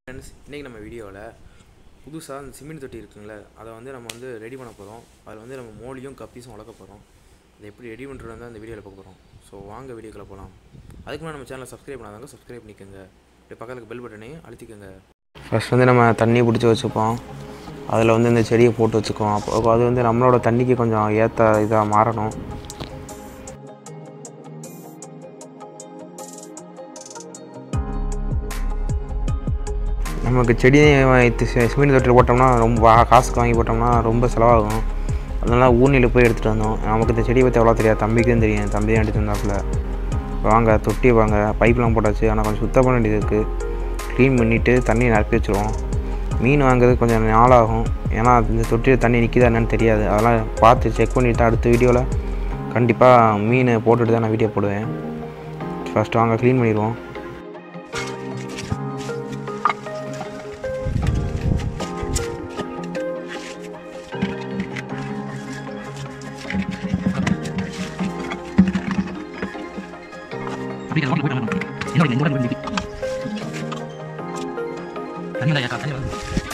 friends இன்றைக்கி நம்ம வீடியோவில் புதுசாக அந்த சிமெண்ட் தொட்டி இருக்குங்களே அதை வந்து நம்ம வந்து ரெடி பண்ண போகிறோம் அதில் வந்து நம்ம மோலியும் கப்பீஸும் வளர்க்க போகிறோம் அதை எப்படி ரெடி பண்ணுறது தான் இந்த வீடியோவில் பார்க்க போகிறோம் ஸோ வாங்க வீடியோக்குள்ளே போகலாம் அதுக்கு முன்னாடி நம்ம சேனலை சப்ஸ்கிரைப் பண்ணாதாங்க சப்ஸ்கிரைப் பண்ணிக்கோங்க இப்படி பக்கத்துக்கு பெல் பட்டனையும் அழுத்திக்கோங்க ஃபர்ஸ்ட் வந்து நம்ம தண்ணி பிடிச்சி வச்சுப்போம் அதில் வந்து இந்த செடியை போட்டு வச்சுக்குவோம் அப்போ அது வந்து நம்மளோட தண்ணிக்கு கொஞ்சம் ஏற்ற இதாக மாறணும் நமக்கு செடி வைத்து சி- சிமெண்ட் தொட்டியில் போட்டோம்னா ரொம்ப வா- காசுக்கு வாங்கி போட்டோம்னா ரொம்ப செலவாகும் அதனால ஊர்நில போய் எடுத்துகிட்டு வந்தோம் நமக்கு இந்த செடியை பற்றி அவ்வளோ தெரியாது தம்பிக்கு தான் தெரியும் தம்பி தான் எடுத்துட்டு வந்தாப்புல வாங்க தொட்டி வாங்க பைப்லாம் போட்டாச்சு ஆனால் கொஞ்சம் சுத்தம் பண்ண வேண்டியது இருக்குது க்ளீன் பண்ணிவிட்டு தண்ணியை நிரப்பி வச்சுருவோம் மீன் வாங்குறது கொஞ்சம் நாளாகும் ஏன்னா இந்த தொட்டியில் தண்ணி நிற்கிதா என்னன்னு தெரியாது அதெல்லாம் பார்த்து செக் பண்ணிவிட்டு அடுத்த வீடியோவில் கண்டிப்பாக மீன் போட்டுட்டு தான் நான் வீடியோ போடுவேன் ஃபஸ்ட்டு வாங்க க்ளீன் பண்ணிடுவோம் அப்படி அதை போயிட்டு வரணும் என்னோட இந்த உடம்பு தண்ணி தான் தண்ணி வருது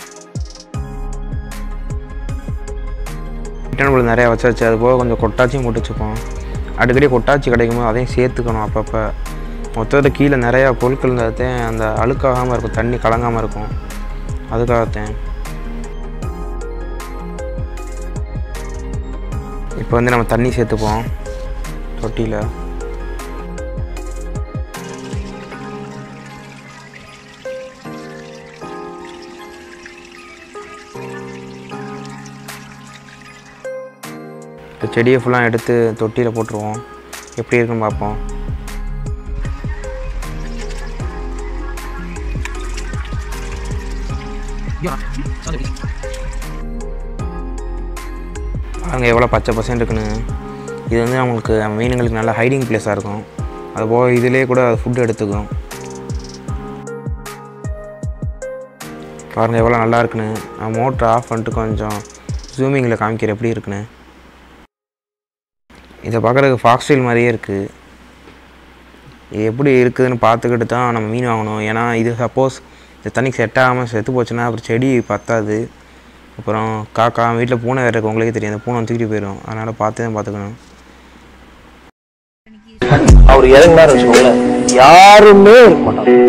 ரிட்டர்ன் நிறையா வச்சாச்சு அது போக கொஞ்சம் கொட்டாச்சியும் போட்டு வச்சுப்போம் அடிக்கடி கொட்டாச்சி கிடைக்கும்போது அதையும் சேர்த்துக்கணும் அப்பப்போ மொத்தத்தில் கீழே நிறையா பொருட்கள் இருந்தால்தான் அந்த அழுக்காகாமல் இருக்கும் தண்ணி கலங்காமல் இருக்கும் அதுக்காகத்தான் இப்போ வந்து நம்ம தண்ணி சேர்த்துப்போம் தொட்டியில் இப்போ செடியை ஃபுல்லாக எடுத்து தொட்டியில் போட்டுருவோம் எப்படி இருக்குன்னு பார்ப்போம் ஐயோ சாரி பாருங்க எவ்வளோ பச்சை பசங்க இருக்குன்னு இது வந்து நம்மளுக்கு மீனுங்களுக்கு நல்ல ஹைடிங் பிளேஸாக இருக்கும் அது போக இதிலே கூட ஃபுட் எடுத்துக்கும் பாருங்கள் எவ்வளோ நல்லா இருக்குன்னு நான் மோட்ரு ஆஃப் பண்ணிட்டு கொஞ்சம் ஜூமிங்கில் காமிக்கிற எப்படி இருக்குன்னு இதை பார்க்குறதுக்கு ஃபாக்ஸ்டைல் மாதிரியே இருக்குது இது எப்படி இருக்குதுன்னு பார்த்துக்கிட்டு தான் நம்ம மீன் வாங்கணும் ஏன்னா இது சப்போஸ் இந்த தண்ணிக்கு செட் ஆகாமல் செத்து போச்சுன்னா அப்புறம் செடி பத்தாது அப்புறம் காக்கா வீட்டில் பூனை வேறு இருக்கு உங்களுக்கே தெரியும் அந்த பூனை வந்து தூக்கிட்டு போயிடும் அதனால் பார்த்து தான் பார்த்துக்கணும் அவர் இறங்கினாரு வச்சுக்கோங்களேன் யாருமே இருக்க மாட்டாங்க